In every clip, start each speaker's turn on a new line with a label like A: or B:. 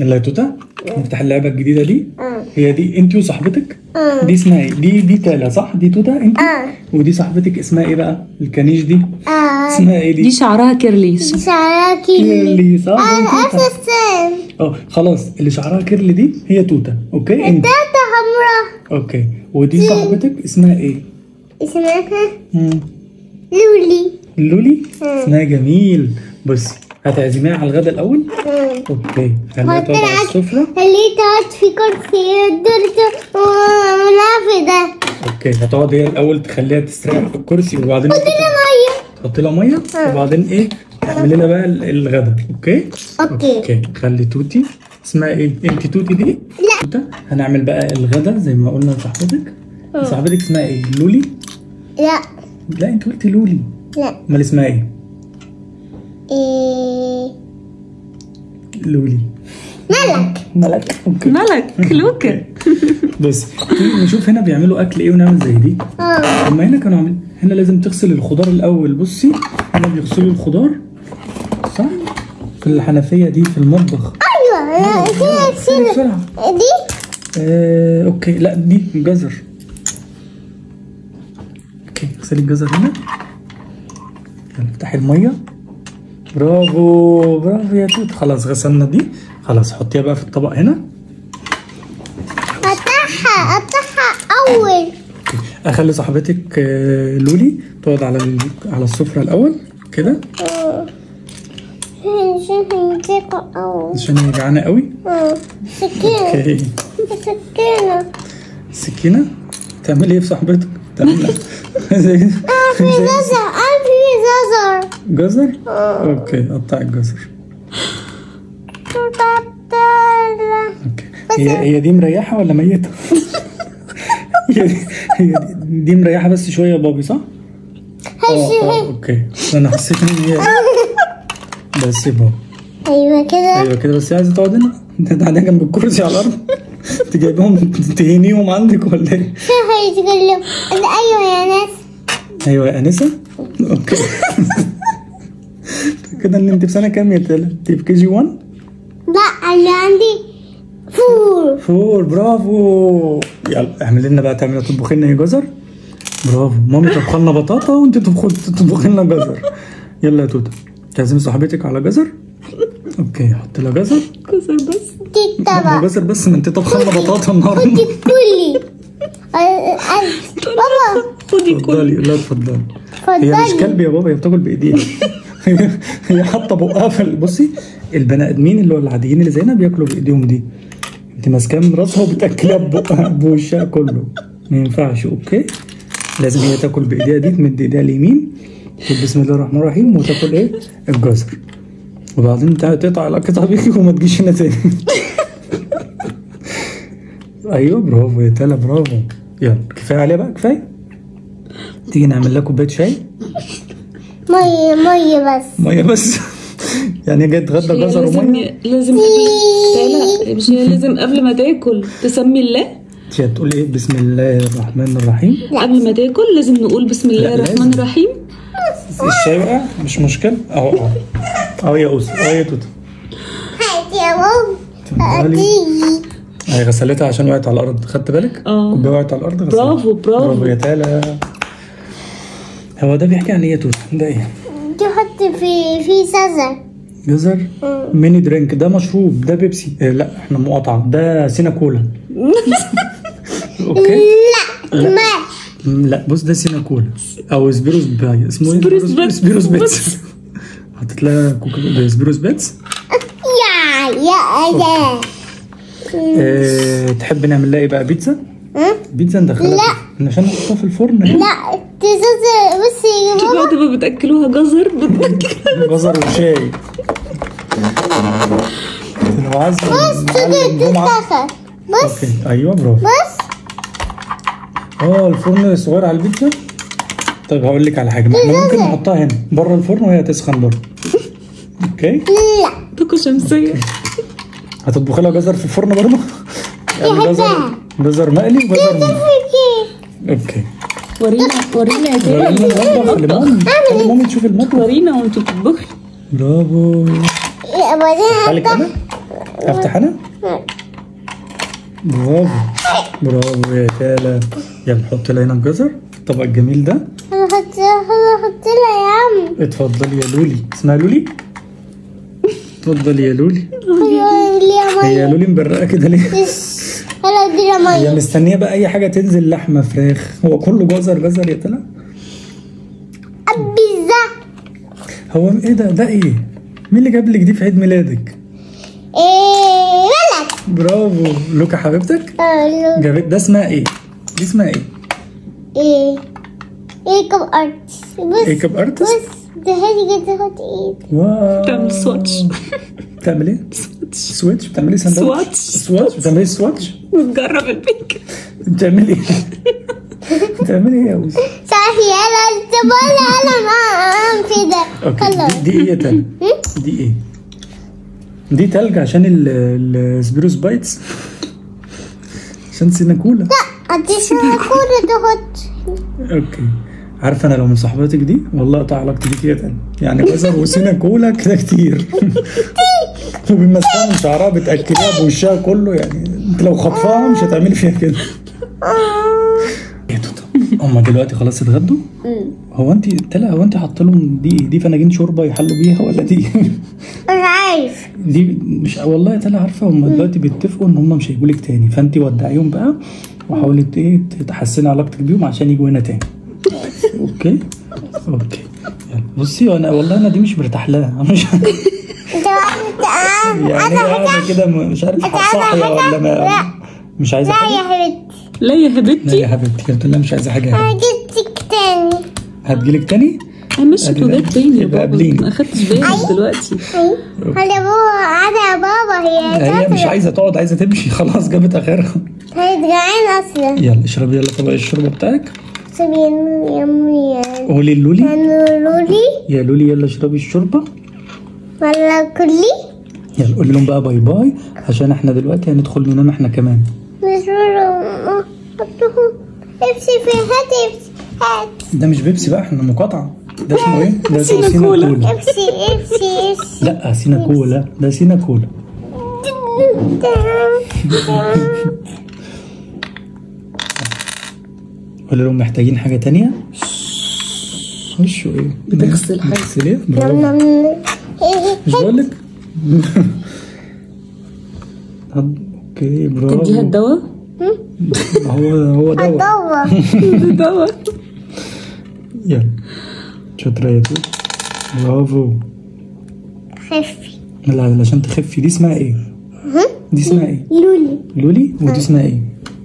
A: يلا يا توتا نفتح اللعبه الجديده دي
B: اه
A: هي دي انت وصاحبتك
B: اه
A: دي اسمها ايه دي دي تالا صح دي توتا انت
B: اه
A: ودي صاحبتك اسمها ايه بقى الكنيش دي
B: اه
A: اسمها ايه
C: دي
A: دي
C: شعرها كيرليش
B: شعرها
A: كيرلي صح
B: اه
A: دي
B: نفس
A: توتا.
B: السن
A: اه خلاص اللي شعرها كيرلي دي هي توتا اوكي انت
B: تاتا حمراء
A: اوكي ودي صاحبتك اسمها ايه
B: اسمها
A: مم.
B: لولي
A: لولي اسمها جميل بصي هتعزميها على الغدا الاول
B: اه
A: اوكي خليها تقعد على
B: معاك.
A: السفره
B: اللي تقعد في كرسي درت وعملها في ده
A: اوكي هتقعد هي الاول تخليها تستريح في الكرسي وبعدين
B: كده ميه
A: تحطي لها ميه وبعدين ايه تعملي لنا بقى ال- الغدا اوكي
B: اوكي
A: اوكي خلي توتي اسمها ايه انت توتي دي
B: لا
A: توتا هنعمل بقى الغدا زي ما قلنا لصاحبتك صاحبتك اسمها ايه لولي
B: لا
A: لا انت قلتي لولي
B: لا
A: امال اسمها ايه
B: إيه
A: لولي
B: ملك
A: ملك اوكي
C: ملك لوكا
A: بس تيجي نشوف هنا بيعملوا اكل ايه ونعمل زي دي
B: اه
A: اما هنا كانوا عاملين هنا لازم تغسل الخضار الاول بصي هنا بيغسلوا الخضار صح في الحنفيه دي في المطبخ
B: ايوه لا، كده
A: اغسلي
B: كده
A: بسرعه
B: دي
A: آه، اوكي لا دي الجزر اوكي اغسلي الجزر هنا يلا افتحي الميه برافو برافو يا توت خلاص غسلنا دي خلاص حطيها بقى في الطبق هنا
B: قطعها قطعها اول
A: اخلي صاحبتك آه، لولي تقعد على ال- على السفره الاول كده
B: اه عشان هنمسكه اول
A: عشان هي جعانه قوي
B: اه سكينة
A: اوكي
B: سكينة
A: السكينه تعمل ايه في صاحبتك تعمل زي
B: في
A: زي
B: زازر اه في زازر
A: جزر اوكي قطع الجزر اوكي هي هي دي مريحه ولا ميته هي دي هي دي, دي مريحه بس شويه يا بابي صح اه اه اوكي انا حسيت ان هي بس يا بابا
B: ايوه كده
A: ايوه كده بس هي عايزه تقعد هنا انت قاعده جنب الكرسي على الارض انت جايبهم تهينيهم عندك ولا ايه؟
B: شو هيتكلم ايوه يا ناس
A: ايوه يا انسه اوكي كده ان انت في سنه كام يا تالا؟ انت في كي جي 1
B: لا انا عندي فور
A: فور برافو يلا اعمل لنا بقى تعملي تطبخي لنا ايه جزر برافو مامي طبخ لنا بطاطا وانت تطبخ- تطبخي لنا جزر يلا يا توته تعزمي صاحبتك على جزر اوكي حط لها جزر
C: كسر بس
B: دي
A: لا،
B: الطبق
A: جزر بس ما انت طبخ لنا بطاطا النهارده
B: دي كلي آه، آه، بابا
C: خدي كل
A: اتفضلي لا اتفضلي هي مش
B: اتفضلي
A: كلب يا بابا هي بتاكل بايديها هي- هي حاطه بقها في ال- بصي البني ادمين اللي هو العاديين اللي زينا بياكلوا بايديهم دي انت ماسكاها من راسها وبتاكلها ببقها بوشها كله ما ينفعش اوكي لازم هي تاكل بايديها دي تمد ايديها اليمين تقول بسم الله الرحمن الرحيم وتاكل ايه الجزر وبعدين تع- تقطع القطعه بيكي وما تجيش هنا تاني ايوه برافو يا تالا برافو يلا كفايه عليها بقى كفايه تيجي نعمل لها كوبايه شاي
B: مية مية بس
A: ميه بس يعني جاي تغدى
C: هي
A: جزر
C: لازم
A: وميه
C: لازم قبل لا مش هي لازم قبل ما تاكل تسمي الله
A: انت هتقولي ايه بسم الله الرحمن الرحيم
C: قبل ما تاكل لازم نقول بسم الله
A: لا،
C: الرحمن
A: لازم.
C: الرحيم
A: الشاي وقع مش مشكله اهو اهو اهو يا اوس اهو يا توته
B: هاتي يا ماما
A: اتفضلي.
B: هاتي
A: هي غسلتها عشان وقعت على الارض خدت بالك؟
C: اه.
A: كوبايه وقعت على الارض غسلتها
C: برافو، برافو.
A: برافو يا تالا هو ده بيحكي عن ايه يا توته؟ ده ايه؟
B: تحط في في سازر
A: جزر ميني درينك ده مشروب ده بيبسي آه لا احنا مقاطعه ده سينا كولا اوكي
B: لا ما
A: مم، لا بص ده سينا كولا او سبيروس باي اسمه ايه
C: سبيروس بيتس.
A: سبيروس بيتس حطيت لها كوكا سبيروس بيتس
B: يا يا يا
A: أه تحب نعمل لها ايه بقى بيتزا
B: ها؟
A: بيتزا ندخلها
B: لا.
A: في- عشان نحطها في الفرن هنا.
B: لا تزازر بصي يا ماما
C: بعد ما بتاكلوها جزر بتاكلوها
A: جزر وشاي لو عايز
B: بس
A: نعلم
B: تيجي
A: جمعة.
B: تتاخد بس
A: اوكي ايوه برافو
B: بس
A: اه الفرن صغير على البيتزا طيب هقول لك على حاجه ما احنا ممكن نحطها هنا بره الفرن وهي تسخن بره اوكي
B: لا
C: طاقة شمسية
A: هتطبخي لها جزر في الفرن برضه يعني جزر
B: يحبها.
A: جزر مقلي وجزر م-
B: فيكي
A: اوكي
C: ورينا ورينا يا
A: ورينا
C: تاني
A: المطبخ لمامي خلي مامي تشوف المطبخ
C: ورينا وانت بتطبخي
A: برافو
B: يا بعدين
A: بالك انا افتح انا برافو برافو يا تالا يلا حط لي هنا الجزر الطبق الجميل ده
B: هحط هحط لها يا عم
A: اتفضلي يا لولي اسمها لولي اتفضلي يا لولي
B: ايوه ليها
A: هي
B: ميه
A: لولي مبرقه كده ليه
B: هلا دي لها
A: هي
B: ميه
A: مستنيه بقى اي حاجه تنزل لحمه فراخ هو كله جزر جزر يا تالا
B: البيتزا
A: هو ايه ده ده ايه مين اللي جاب لك دي في عيد ميلادك
B: ايه ملك
A: برافو لوكا حبيبتك
B: آه،
A: جابت ده اسمها ايه دي اسمها ايه
B: ايه ايه كم ارت بص
A: ايه كاب ارتست
B: بص ده هذه كده تحط ايد
A: واو
C: تعمل سواتش
A: بتعمل ايه سويتش بتعملي ساندوتش
C: سواتش.
A: سواتش بتعملي سواتش
C: وتجرب البيك
A: بتعملي ايه بتعملي ايه يا وز
B: صح يلا تبغى انا ما كده
A: اوكي
B: خلاص
A: دي, دي ايه يا تلج دي ايه دي تلج عشان ال- السبيروس بايتس عشان سيناكولا
B: هتشوف كل تحط
A: اوكي عارفه انا لو من صاحباتك دي والله اقطع علاقتي بيك يا تلج يعني جزر وسيناكولا كده كتير وبمسحها من شعرها بتاكليها بوشها كله يعني انت لو خطفاها مش هتعملي فيها كده يا توتا هما دلوقتي خلاص اتغدوا هو انت تلا هو انت حاطه لهم دي دي فناجين شوربه يحلوا بيها ولا دي
B: مش عارف
A: دي مش والله تلا عارفه هم دلوقتي بيتفقوا ان هم مش هيجوا لك تاني فانت ودعيهم بقى وحاولي ت- ايه تحسني علاقتك بيهم عشان يجوا هنا تاني اوكي اوكي يلا بصي انا والله انا دي مش مرتاح لها مش
B: انت انت
A: يعني هي قاعده كده م- مش عارف صاحيه ولا ما مش عايزه
B: لا
A: حاجه
B: يا حبيبتي
C: لا يا
A: لا
C: حبيبتي
A: يا حبيبتي قلت لها مش عايزه حاجه يا
B: انا
A: حبيبتي.
B: جبتك تاني
A: هتجيلك تاني
C: انا مش
A: أدي ده.
C: وجات تاني يا
A: يبقى
C: بابا
A: قابلين.
C: ما اخدتش بالي دلوقتي
B: هلا بابا عادة يا بابا هي
A: هي مش
B: شاطرة.
A: عايزه تقعد عايزه تمشي خلاص جابت اخرها
B: هي جعان اصلا
A: يلا اشربي يلا طبق الشوربه بتاعك
B: سبين يمي
A: قولي لولي
B: لولي
A: يا لولي يلا اشربي الشوربه
B: ولا كلي
A: يلا قولي لهم بقى باي باي عشان احنا دلوقتي هندخل ننام احنا كمان
B: مش حطوه ابسي في هات ابسي هات
A: ده مش بيبسي بقى احنا مقاطعه ده اسمه ايه؟ ده اسمه
C: سينا كولا.
A: كولا
B: ابسي ابسي ابسي
A: لا سينا كولا ده سينا كولا قولي لهم محتاجين حاجه تانية وشوا ايه؟
C: بتغسل حاجة.
A: بتغسل ايه؟ برافو. مش بقول لك اوكي برافو
C: تديها الدواء
A: هو هو دواء
B: هدور
C: دواء
A: يلا شاطرة يا توت برافو
B: خفي
A: لا عشان تخفي دي اسمها ايه؟ دي اسمها ايه؟
B: لولي
A: لولي ودي اسمها ايه؟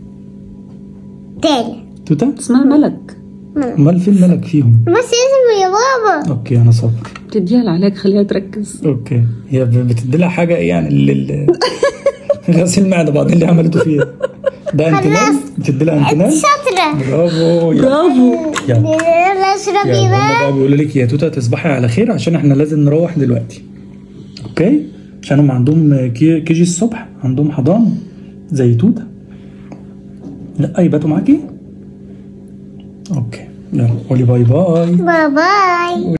B: تاني
A: توتا؟
C: اسمها ملك
A: امال فين ملك فيهم؟
B: بس اسمه يا بابا
A: اوكي انا صابر
C: تديها العلاج خليها تركز
A: اوكي هي بتدي لها حاجة ايه يعني لل غسيل معدة بعدين اللي عملته فيها ده انتنال بتدي لها انتنال
B: شاطرة
A: برافو يلا
C: برافو
A: يلا
B: يلا اشربي
A: يلا هما
B: بقى
A: بقى بيقولوا لك يا توتا تصبحي على خير عشان احنا لازم نروح دلوقتي اوكي عشان هم عندهم كي كي جي الصبح عندهم حضانة زي توتا لا يباتوا معاكي اوكي يلا قولي باي باي
B: باي باي